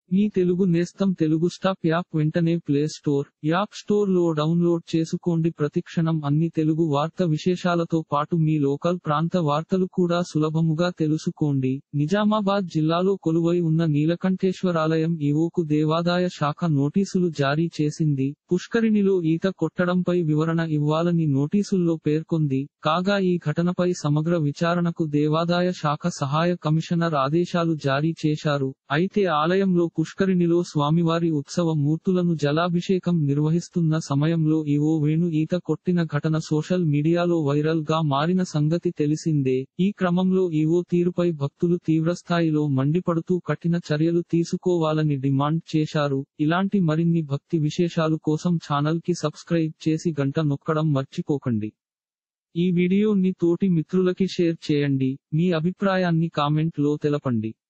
మీ తెలుగు నేస్తం Telugu stop app వెంటనే play store app store లో డౌన్లోడ్ చేసుకోండి ప్రతిక్షణం అన్ని తెలుగు వార్త విశేషాలతో పాటు మీ లోకల్ ప్రాంత వార్తలు కూడా సులభముగా తెలుసుకోండి నిజామాబాద్ జిల్లాలో కొలువై ఉన్న నీలకంఠేశ్వరాలయం ఈవోకు దేవాదాయ శాఖ నోటీసులు జారీ చేసింది పుష్కరిణిలో ఈత కొట్టడంపై వివరణ ఇవ్వాలని నోటీసుల్లో పేర్కొంది కాగా ఈ ఘటనపై సమగ్ర విచారణకు దేవాదాయ శాఖ సహాయ కమిషనర్ ఆదేశాలు జారీ చేశారు అయితే ఆలయంలో పుష్కరిణిలో స్వామివారి ఉత్సవ మూర్తులను జలాభిషేకం నిర్వహిస్తున్న సమయంలో ఈవో వేణు ఈత కొట్టిన ఘటన సోషల్ మీడియాలో వైరల్ గా మారిన సంగతి తెలిసిందే ఈ క్రమంలో ఈవో తీరుపై భక్తులు తీవ్రస్థాయిలో మండిపడుతూ కఠిన చర్యలు తీసుకోవాలని డిమాండ్ చేశారు ఇలాంటి మరిన్ని భక్తి విశేషాలు కోసం ఛానల్ కి సబ్స్క్రైబ్ చేసి గంట నొక్కడం మర్చిపోకండి ఈ వీడియోని తోటి మిత్రులకి షేర్ చేయండి మీ అభిప్రాయాన్ని కామెంట్ లో తెలపండి